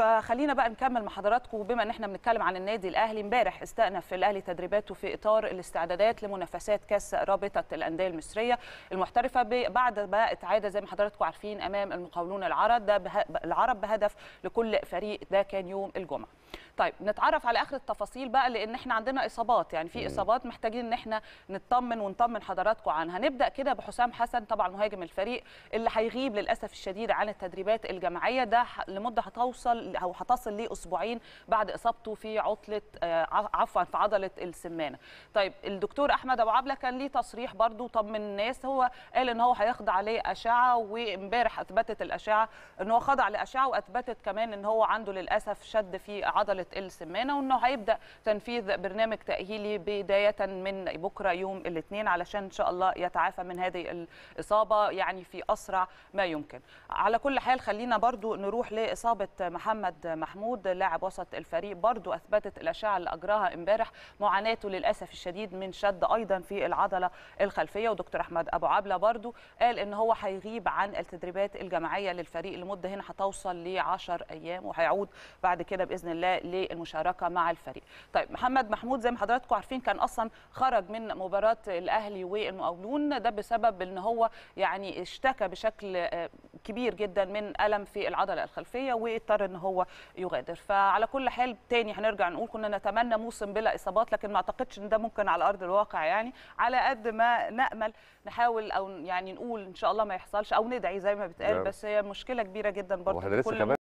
فخلينا بقى نكمل مع حضراتكم بما ان احنا بنتكلم عن النادي الاهلي امبارح استأنف الاهلي تدريباته في اطار الاستعدادات لمنافسات كاس رابطه الانديه المصريه المحترفه بعد ما اتعاد زي ما حضراتكم عارفين امام المقاولون العرب ده به... العرب بهدف لكل فريق ده كان يوم الجمعه طيب نتعرف على اخر التفاصيل بقى لان احنا عندنا اصابات يعني في اصابات محتاجين ان احنا نطمن ونطمن حضراتكم عنها هنبدا كده بحسام حسن طبعا مهاجم الفريق اللي هيغيب للاسف الشديد عن التدريبات الجماعيه ده لمده هتوصل او هتصل لاسبوعين بعد اصابته في عطله عفوا في عضله السمانه طيب الدكتور احمد ابو عبله كان ليه تصريح برضو طمن الناس هو قال ان هو هيخضع لاشعه وامبارح اثبتت الاشعه ان هو خضع لاشعه واثبتت كمان ان هو عنده للاسف شد في عضله السمانه وانه هيبدا تنفيذ برنامج تاهيلي بدايه من بكره يوم الاثنين علشان ان شاء الله يتعافى من هذه الاصابه يعني في اسرع ما يمكن على كل حال خلينا برضو نروح لاصابه محمد محمود لاعب وسط الفريق برضو اثبتت الاشعه اللي اجراها امبارح معاناته للاسف الشديد من شد ايضا في العضله الخلفيه ودكتور احمد ابو عبله برضو قال ان هو هيغيب عن التدريبات الجماعيه للفريق لمده هنا هتوصل ل 10 ايام وهيعود بعد كده باذن الله للمشاركه مع الفريق. طيب محمد محمود زي ما حضراتكم عارفين كان اصلا خرج من مباراه الاهلي والمقاولون ده بسبب ان هو يعني اشتكى بشكل كبير جدا من الم في العضله الخلفيه واضطر ان هو يغادر فعلى كل حال تاني هنرجع نقول كنا نتمنى موسم بلا اصابات لكن ما اعتقدش ان ده ممكن على ارض الواقع يعني على قد ما نامل نحاول او يعني نقول ان شاء الله ما يحصلش او ندعي زي ما بتقال بس هي مشكله كبيره جدا برضه كل